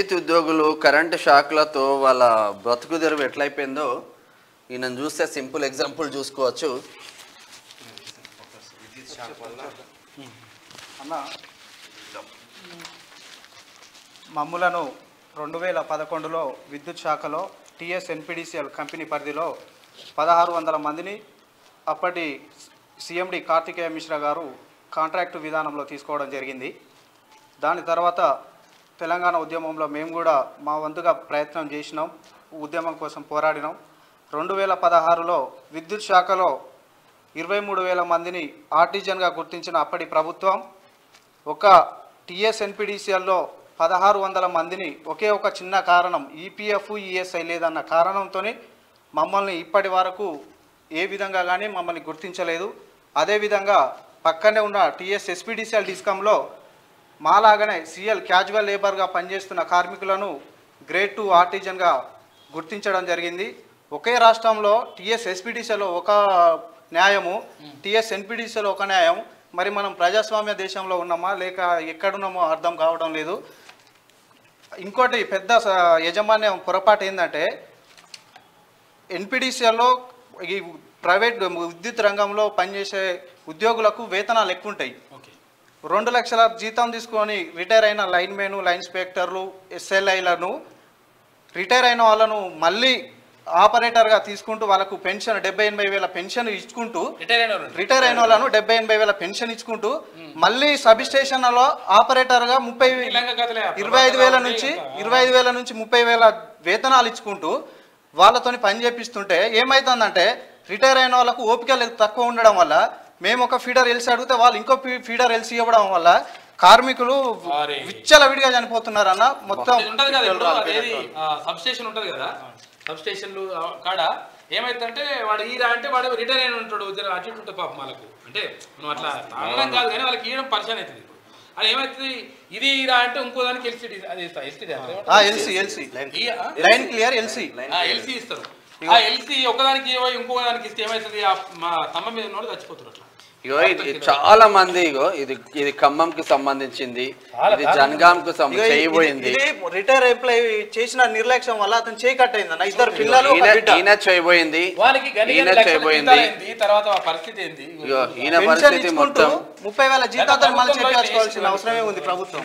విద్యుత్ ఉద్యోగులు కరెంటు షాక్లతో వాళ్ళ బ్రతుకు తెరువు ఎట్లయిపోయిందో ఈయన చూస్తే సింపుల్ ఎగ్జాంపుల్ చూసుకోవచ్చు అన్న మమ్ములను రెండు వేల పదకొండులో విద్యుత్ శాఖలో టిఎస్ ఎన్పిడిసిఎల్ కంపెనీ పరిధిలో పదహారు వందల మందిని అప్పటి సిఎండి కార్తికేయ మిశ్రా గారు కాంట్రాక్టు విధానంలో తీసుకోవడం జరిగింది దాని తర్వాత తెలంగాణ ఉద్యమంలో మేము కూడా మా వంతుగా ప్రయత్నం చేసినాం ఉద్యమం కోసం పోరాడినాం రెండు వేల పదహారులో విద్యుత్ శాఖలో ఇరవై మూడు వేల మందిని ఆర్టిజన్గా గుర్తించిన అప్పటి ప్రభుత్వం ఒక టిఎస్ ఎన్పిడిసిఎల్లో పదహారు వందల మందిని ఒకే ఒక చిన్న కారణం ఈపీఎఫ్ ఈఎస్ఐ లేదన్న కారణంతోనే మమ్మల్ని ఇప్పటి వరకు ఏ విధంగా కానీ మమ్మల్ని గుర్తించలేదు అదేవిధంగా పక్కనే ఉన్న టిఎస్ ఎస్పీడీసీఎల్ డిస్కంలో మాలాగానే సిఎల్ క్యాజువల్ లేబర్గా పనిచేస్తున్న కార్మికులను గ్రేడ్ టూ ఆర్టిజన్గా గుర్తించడం జరిగింది ఒకే రాష్ట్రంలో టిఎస్ ఎస్పీడీసీలో ఒక న్యాయము టిఎస్ ఎన్పిడిసిలో ఒక న్యాయం మరి మనం ప్రజాస్వామ్య దేశంలో ఉన్నామా లేక ఎక్కడున్నామో అర్థం కావడం లేదు ఇంకోటి పెద్ద స- యజమాన్యం పొరపాటు ఏంటంటే ఎన్పిడిసిఎల్లో ఈ ప్రైవేట్ విద్యుత్ రంగంలో పనిచేసే ఉద్యోగులకు వేతనాలు ఎక్కువ ఉంటాయి ఓకే రెండు లక్షల జీతం తీసుకొని రిటైర్ అయిన లైన్ మెను లైన్ ఇన్స్పెక్టర్లు ఎస్ఎల్ఐలను రిటైర్ అయిన వాళ్ళను మళ్ళీ ఆపరేటర్గా తీసుకుంటూ వాళ్ళకు పెన్షన్ డెబ్బై ఎనభై వేల పెన్షన్ ఇచ్చుకుంటూ రిటైర్ అయిన వాళ్ళు రిటైర్ అయిన వాళ్ళను డెబ్బై ఎనభై వేల పెన్షన్ ఇచ్చుకుంటూ మళ్ళీ సబ్ స్టేషన్లలో ఆపరేటర్గా ముప్పై శ్రీలంక కథలే ఆ ఇరవై ఐదు వేల ప్రభాకర్ నుంచి రావు ఇరవై ఐదు వేల నుంచి ముప్పై వేల వేతనాలు ఇచ్చుకుంటూ వాళ్ళతోని పని చేపిస్తుంటే ఏమవుతుందంటే రిటైర్ అయిన వాళ్ళకు ఓపిక లేదు తక్కువ ఉండడం వల్ల మేము ఒక ఫీడర్ ఎల్సి అడిగితే వాళ్ళు ఇంకో ఫీ- ఫీడర్ ఎల్సి ఇవ్వడం వల్ల కార్మికులు అరే. విచ్చలవిడిగా చనిపోతున్నారు అన్న మొత్తం ఇది ఉంటది కదా ఇప్పుడు అదేది సబ్ స్టేషన్ ఉంటది కదా సబ్ స్టేషన్లు ఆ, కాడ ఏమైతుందంటే వాడు ఈరా అంటే వాడు రిటైర్ అయిన ఉంటాడు జర అటు ఇటు ఉంటుంది పాపం వాళ్ళకు అంటే మనం అట్లా అనడం కాదు కానీ వాళ్ళకి ఇవ్వడం పరిచయం అవుతుంది ఇప్పుడు అది ఏమవుతుంది ఇది ఈరా అంటే ఇంకో దానికి ఎల్సిడి అది ఇస్తా LCD LC LC line clear LC LC ఇస్తారు ఆ ఎల్సీ ఒకదానికి ఇవ్వ ఇంకో దానికి ఇస్తే ఏమవుతుంది ఆ మా తమ్మ మీద ఉన్నోడు చచ్చిపోతారు అట్లా ఇగో ఇది చాలా మంది ఇగో ఇది ఇది ఖమ్మంకి సంబంధించింది ఇది జనగాంకు చేయబోయింది ఇది రిటైర్ ఎంప్లాయ్ చేసిన నిర్లక్ష్యం వల్ల అతను చేయి కట్ అయిందన్న ఇద్దరు పిల్లలు ఒక ఈయన బిడ్డ. ఈయన చేయబోయింది వాళ్ళకి గని ఈయన గని లక్షల చేయబోయింది జీతాలు ఏంది తర్వాత ఆ పరిస్థితి ఏంది ఇగో ఈయన పెన్షన్ పరిస్థితి ఇచ్చుకుంటూ మొత్తం ముప్పై వేల జీతాలు మళ్ళీ ప్రభుత్వంలో చెప్పాల్సిన అయితే అవసరమే ఉంది ప్రభుత్వం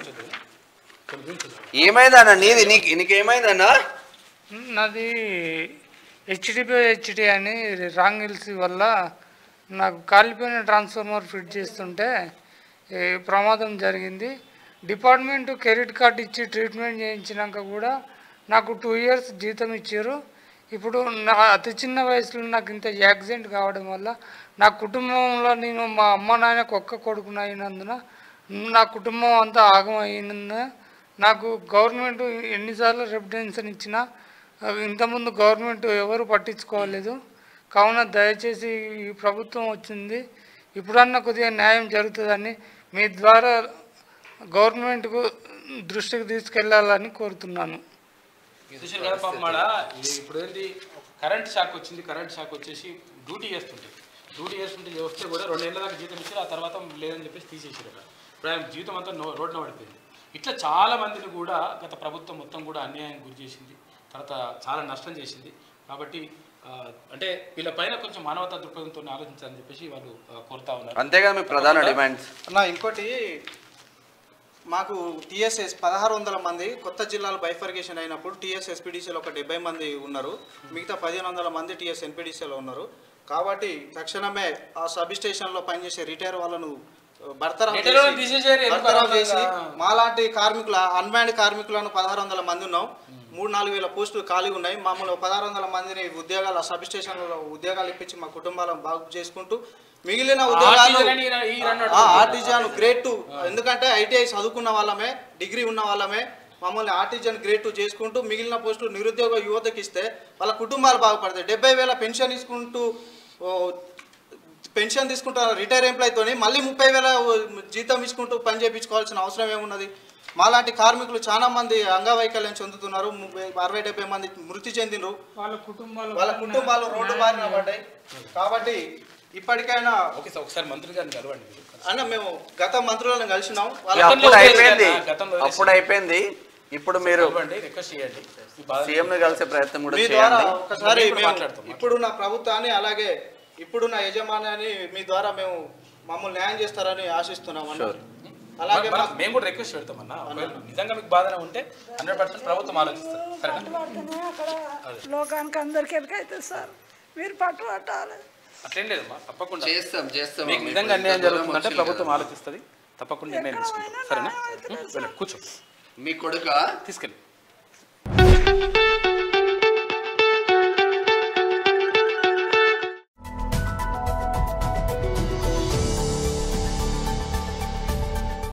ఏమైందన్న నీది నీకు నీకు ఏమైందన్నా నాది హెచ్డిపి హెచ్డి అని రాంగ్ ఎల్సీ వల్ల నాకు కాలిపోయిన ట్రాన్స్ఫార్మర్ ఫిట్ చేస్తుంటే ఈ ప్రమాదం జరిగింది డిపార్ట్మెంట్ క్రెడిట్ కార్డ్ ఇచ్చి ట్రీట్మెంట్ చేయించినాక కూడా నాకు టూ ఇయర్స్ జీతం ఇచ్చారు ఇప్పుడు నా అతి చిన్న వయసులో నాకు ఇంత యాక్సిడెంట్ కావడం వల్ల నా కుటుంబంలో నేను మా అమ్మ నాయనకు ఒక్క కొడుకున అయినందున నా కుటుంబం అంతా ఆగం అయినందున నాకు గవర్నమెంట్ ఎన్నిసార్లు రెప్యుటేషన్ ఇచ్చినా అవి ఇంతకుముందు గవర్నమెంట్ ఎవరు పట్టించుకోలేదు కావున దయచేసి ఈ ప్రభుత్వం వచ్చింది ఇప్పుడన్నా కొద్దిగా న్యాయం జరుగుతుందని మీ ద్వారా గవర్నమెంట్కు దృష్టికి తీసుకెళ్లాలని కోరుతున్నాను చూసారు కదా పాపం ఆడ ఇది ఇప్పుడు ఏంటి కరెంట్ షాక్ వచ్చింది కరెంట్ షాక్ వచ్చేసి డ్యూటీ చేస్తుంటే డ్యూటీ చేస్తుంటే వస్తే కూడా రెండు ఏళ్ళ దాకా జీతం ఇచ్చారు ఆ తర్వాత లేదని చెప్పేసి తీసేసారు అక్కడ ఇప్పుడు ఆయన జీవితం అంతా నో- రోడ్డున పడిపోయింది ఇట్లా చాలా మందిని కూడా గత ప్రభుత్వం మొత్తం కూడా అన్యాయం గురి చేసింది తర్వాత చాలా నష్టం చేసింది కాబట్టి ఆ, అంటే వీళ్ళ పైన కొంచెం మానవతా దృక్పథంతో ఆలోచించాలని చెప్పేసి వాళ్ళు ఆ, కోరుతా ఉన్నారు అంతేగా మీ ప్రధాన డిమాండ్స్ అన్న ఇంకోటి మాకు టీఎస్ఎస్ పదహారు వందల మంది కొత్త జిల్లాలు బైఫర్గేషన్ అయినప్పుడు టీఎస్ ఎస్పీడీసీలో ఒక డెబ్బై మంది ఉన్నారు మిగతా పదిహేను వందల మంది టీఎస్ ఎన్పీడీసీలో ఉన్నారు కాబట్టి తక్షణమే ఆ సబ్ స్టేషన్లో పనిచేసే రిటైర్ వాళ్ళను ఆ, బర్తరఫ్ రిటైర్ వాళ్ళని చేసి- తీసేసేయారు, ఎందుకు బర్తరఫ్ చేసి అనవసరంగా? మాలాంటి కార్మికుల అన్మ్యాన్డ్ కార్మికులను పదహారు వందల మంది ఉన్నాం మూడు నాలుగు వేల పోస్టులు ఖాళీగా ఉన్నాయి మామూలు పదహారు వందల మందిని ఉద్యోగాల సబ్ స్టేషన్లలో ఉద్యోగాలు ఇప్పించి మా కుటుంబాలను బాగు చేసుకుంటూ మిగిలిన ఉద్యోగాలు ఆర్టిజన్ అని ఈ- ఈ రన్ ఆర్టిజన్ గ్రేడ్ టూ ఎందుకంటే ఐటీఐ చదువుకున్న వాళ్ళమే డిగ్రీ ఉన్న వాళ్ళమే మమ్మల్ని ఆర్టిజన్ గ్రేడ్ టూ చేసుకుంటూ మిగిలిన పోస్టులు నిరుద్యోగ యువతకి ఇస్తే వాళ్ళ కుటుంబాలు బాగుపడతాయి డెబ్బై వేల పెన్షన్ తీసుకుంటూ ఓ, పెన్షన్ తీసుకుంటున్న రిటైర్ ఎంప్లాయ్తోని మళ్ళీ ముప్పై వేల జీతం ఇచ్చుకుంటూ పని చేయించుకోవాల్సిన అవసరం ఏమున్నది మాలాంటి కార్మికులు చాలా మంది అంగవైకల్యం చెందుతున్నారు ముప్పై అరవై డెబ్బై మంది మృతి చెందినరు వాళ్ళ కుటుంబాలు వాళ్ళ కుటుంబాలు రోడ్డు బారిన పడ్డాయి కాబట్టి ఇప్పటికైనా ఓకే సార్ ఒకసారి మంత్రి గారిని కలవండి మీరు. అన్న మేము గత మంత్రులను కలిసినాం ఇక వాళ్ళ అప్పుడు అయిపోయింది గతంలో అప్పుడు అయిపోయింది ఇప్పుడు మీరు ఇవ్వండి రిక్వెస్ట్ చేయండి ఈ బాధ సీఎం ను కలిసే ప్రయత్నం కూడా మీ ద్వారా చేయండి ఒకసారి ఇప్పుడు మేము మాట్లాడతాం. ఇప్పుడున్న ప్రభుత్వాన్ని అలాగే ఇప్పుడున్న యజమాని మీ ద్వారా మేము మమ్మల్ని న్యాయం చేస్తారని ఆశిస్తున్నాం అన్న. Sure. అలాగే మనం- మాకు- మేము కూడా రిక్వెస్ట్ పెడతామన్నా ఒకవేళ నిజంగా మీకు బాధనే ఉంటే హండ్రెడ్ పర్సెంట్ ప్రభుత్వం ఆలోచిస్తారు సరేనా పడితేనే అక్కడ లోకానికి అందరికి ఎదుకైతుంది సార్ మీరు పట్టు పట్టాలి అట్లేం లేదమ్మా తప్పకుండా చేస్తాం చేస్తాం మీకు నిజంగా అన్యాయం జరుగుతుందంటే ప్రభుత్వం ఆలోచిస్తుంది తప్పకుండా నిర్ణయం తీసుకుంటాం సరేనా వెళ్ళండి కూర్చో మీ కొడుక తీసుకెళ్ళి